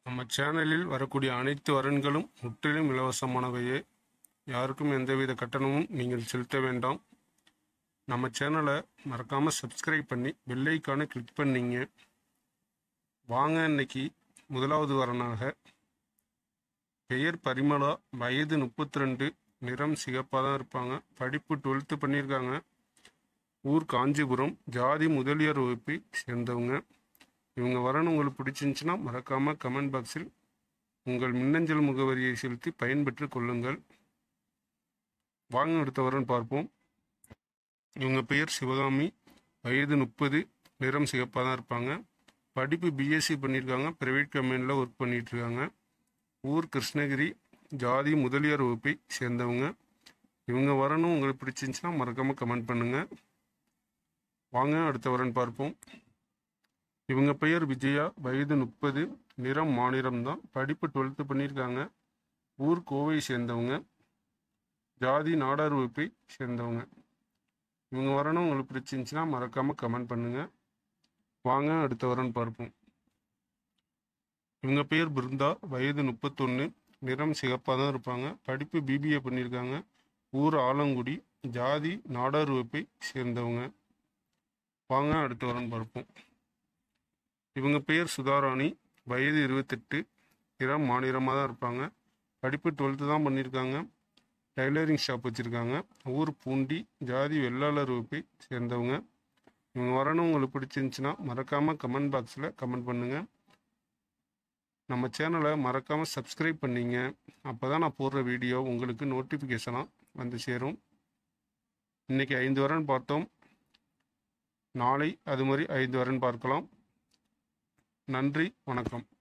நம்ம சேனலில் வரக்கூடிய அனைத்து வரன்களும் முற்றிலும் இலவசமானவையே யாருக்கும் எந்தவித கட்டணமும் நீங்கள் செலுத்த வேண்டாம் நம்ம சேனலை மறக்காமல் சப்ஸ்கிரைப் பண்ணி பெல்லைக்கான கிளிக் பண்ணீங்க வாங்க இன்னைக்கு முதலாவது வரனாக பெயர் பரிமளா வயது முப்பத்தி ரெண்டு நிறம் சிகப்பாக தான் இருப்பாங்க படிப்பு டுவெல்த்து பண்ணியிருக்காங்க ஊர் காஞ்சிபுரம் ஜாதி முதலியார் வகுப்பை சேர்ந்தவங்க இவங்க வரணும் உங்களுக்கு பிடிச்சிருந்துச்சுன்னா மறக்காமல் கமெண்ட் பாக்ஸில் உங்கள் மின்னஞ்சல் முகவரியை செலுத்தி பயன்பெற்று கொள்ளுங்கள் வாங்க அடுத்த வரன் பார்ப்போம் இவங்க பெயர் சிவகாமி வயது முப்பது நிறம் சிகப்பாக தான் இருப்பாங்க படிப்பு பிஎஸ்சி பண்ணியிருக்காங்க ப்ரைவேட் கம்பெனியில் ஒர்க் பண்ணிட்டு இருக்காங்க ஊர் கிருஷ்ணகிரி ஜாதி முதலியார் வகுப்பை சேர்ந்தவங்க இவங்க வரணும் உங்களுக்கு பிடிச்சிருந்துச்சுன்னா மறக்காமல் கமெண்ட் பண்ணுங்கள் வாங்க அடுத்த வரன் பார்ப்போம் இவங்க பெயர் விஜயா வயது முப்பது நிறம் மாநிலம் தான் படிப்பு டுவெல்த்து பண்ணியிருக்காங்க ஊர் கோவை சேர்ந்தவங்க ஜாதி நாடார் வகுப்பை சேர்ந்தவங்க இவங்க வரணும் உங்களுக்கு பிடிச்சிருந்துச்சுன்னா மறக்காமல் கமெண்ட் பண்ணுங்கள் வாங்க அடுத்த வரன் பார்ப்போம் இவங்க பேர் பிருந்தா வயது முப்பத்தொன்று நிறம் சிகப்பாக தான் இருப்பாங்க படிப்பு பிபிஏ பண்ணியிருக்காங்க ஊர் ஆலங்குடி ஜாதி நாடார் வகுப்பை சேர்ந்தவங்க வாங்க அடுத்த வரன் பார்ப்போம் இவங்க பேர் சுதாராணி வயது இருபத்தெட்டு நிறம் மாநிலமாக தான் இருப்பாங்க படிப்பு டுவெல்த்து தான் பண்ணியிருக்காங்க டைலரிங் ஷாப் வச்சுருக்காங்க ஊர் பூண்டி ஜாதி வெள்ளாளர் வகுப்பை சேர்ந்தவங்க இவங்க வரணும் உங்களுக்கு பிடிச்சிருந்துச்சுன்னா மறக்காமல் கமெண்ட் பாக்ஸில் கமெண்ட் பண்ணுங்கள் நம்ம சேனலை மறக்காமல் சப்ஸ்கிரைப் பண்ணிங்க அப்போ தான் நான் போடுற வீடியோ உங்களுக்கு நோட்டிஃபிகேஷனாக வந்து சேரும் இன்றைக்கி ஐந்து வரன் பார்த்தோம் நாளை அது மாதிரி ஐந்து வரன் பார்க்கலாம் நன்றி வணக்கம்